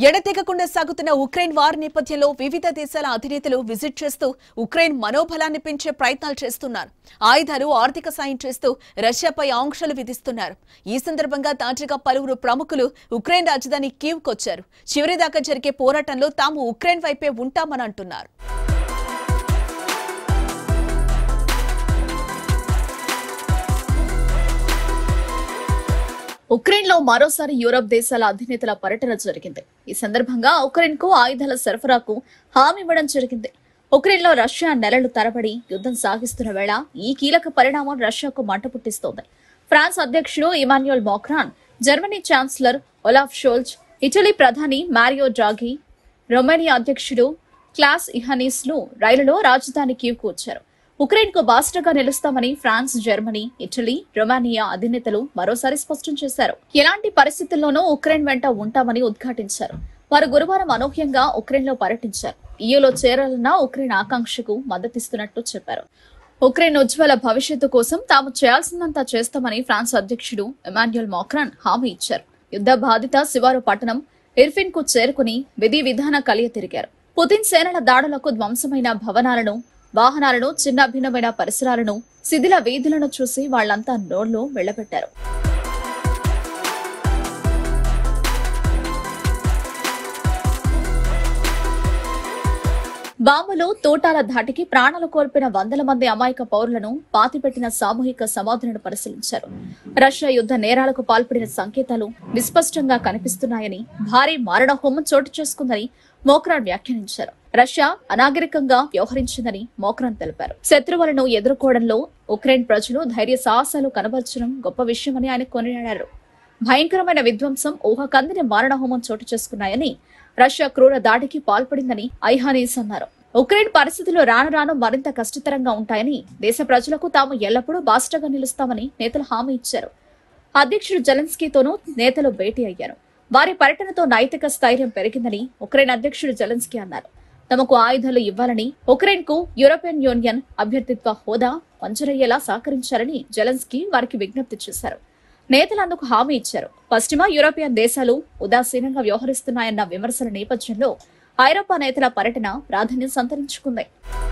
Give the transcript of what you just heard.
ఎడతెగకుండా సాగుతున్న Ukraine war నేపథ్యంలో వివిధ దేశాల అధినేతలు విజిట్ చేస్తూ ఉక్రెయిన్ మనోబలాన్ని పెంచే ప్రయత్నాలు చేస్తున్నారు ఆయుధాలు ఆర్థిక సాయం చేస్తూ రష్యాపై ఆంక్షలు విధిస్తున్నారు ఈ సందర్భంగా తాజాగా పలువురు ప్రముఖులు ఉక్రెయిన్ రాజధాని కీవ్కొచ్చారు చివరిదాకా జరిగే పోరాటంలో తాము ఉక్రెయిన్ వైపే ఉంటామని అంటున్నారు ఉక్రెయిన్ లో మరోసారి యూరప్ దేశాల అధినేతల పర్యటన జరిగింది ఈ సందర్భంగా ఉక్రెయిన్ కు ఆయుధాల సరఫరాకు హామీ ఇవ్వడం జరిగింది ఉక్రెయిన్ లో రష్యా నెలలు తరబడి యుద్ధం సాగిస్తున్న వేళ ఈ కీలక పరిణామం రష్యాకు మంట పుట్టిస్తోంది ఫ్రాన్స్ అధ్యక్షుడు Emmanuel Macron Germany chancellor Olaf Scholz Italy ప్రధాని మారియో డ్రాఘి రొమేనియా అధ్యక్షుడు క్లాస్ ఇహనీస్ లు రైలులో రాజధాని కీవ్కు వచ్చారు ఉక్రెయిన్ కు బాస్టర్గా నిలుస్తామని ఫ్రాన్స్ జర్మనీ ఇటలీ రొమానియా అధినేతలు మరోసారి స్పష్టం చేశారు ఎలాంటి పరిస్థితుల్లోనూ ఉక్రెయిన్ వెంట ఉంటామని ఉద్ఘాటించారు వారు గురువారం అనూహ్యంగా ఉక్రెయిన్ లో పర్యటించారు ఈయూలో చేరాలన్న ఉక్రెయిన్ ఆకాంక్షకు మద్దతిస్తున్నట్టు చెప్పారు ఉక్రెయిన్ ఉజ్వల భవిష్యత్తు కోసం తాము చేయాల్సిందంతా చేస్తామని ఫ్రాన్స్ అధ్యక్షుడు ఎమాన్యుయల్ మాక్రాన్ హామీ ఇచ్చారు యుద్ధ బాధిత శివారు పట్టణం ఇర్ఫిన్ కు చేరుకుని విధి విధాన కలియ తిరిగారు పుతిన్ సేనల దాడులకు ధ్వంసమైన భవనాలను వాహనాలను చిన్న భిన్నమైన పరిసరాలను శిథిల వీధులను చూసి వాళ్లంతా నోళ్లు వెళ్లబెట్టారు బాంబులు తోటాల ధాటికి ప్రాణాలు కోల్పోయిన వందల మంది అమాయక పౌరులను పాతిపెట్టిన సామూహిక సమాధులను పరిశీలించారు రష్యా యుద్ధ నేరాలకు పాల్పడిన సంకేతాలు విస్పష్టంగా కనిపిస్తున్నాయని భారీ మారణ హోమం చోటు చేసుకుందని మోక్రాన్ వ్యాఖ్యానించారు రష్యా అనాగరికంగా వ్యవహరించిందని మోక్రాన్ తెలిపారు శత్రువులను ఎదుర్కోవడంలో ఉక్రెయిన్ ప్రజలు ధైర్య సాహసాలు కనబర్చడం గొప్ప విషయమని ఆయన కొనియాడారు భయంకరమైన విధ్వంసం ఊహకందని మారణ హోమం చోటు చేసుకున్నాయని రష్యా క్రూర దాడికి పాల్పడిందని ఐహానీస్ అన్నారు ఉక్రెయిన్ పరిస్థితులు రాను రాను మరింత కష్టతరంగా ఉంటాయని దేశ ప్రజలకు తాము ఎల్లప్పుడూ బాస్టగా నిలుస్తామని నేతలు హామీ ఇచ్చారు అధ్యక్షుడు జెలెన్స్కీతోనూ నేతలు భేటీ అయ్యారు వారి పర్యటనతో నైతిక స్థైర్యం పెరిగిందని ఉక్రెయిన్ అధ్యక్షుడు జెలెన్స్కీ అన్నారు తమకు ఆయుధాలు ఇవ్వాలని ఉక్రెయిన్ కు యూరోపియన్ యూనియన్ అభ్యర్థిత్వ హోదా మంజూరయ్యేలా సహకరించాలని జెలెన్స్కీ వారికి విజ్ఞప్తి చేశారు నేతలు అందుకు హామీ ఇచ్చారు పశ్చిమ యూరోపియన్ దేశాలు ఉదాసీనంగా వ్యవహరిస్తున్నాయన్న విమర్శల నేపథ్యంలో ఐరోపా నేతల పర్యటన ప్రాధాన్యం సంతరించుకుంది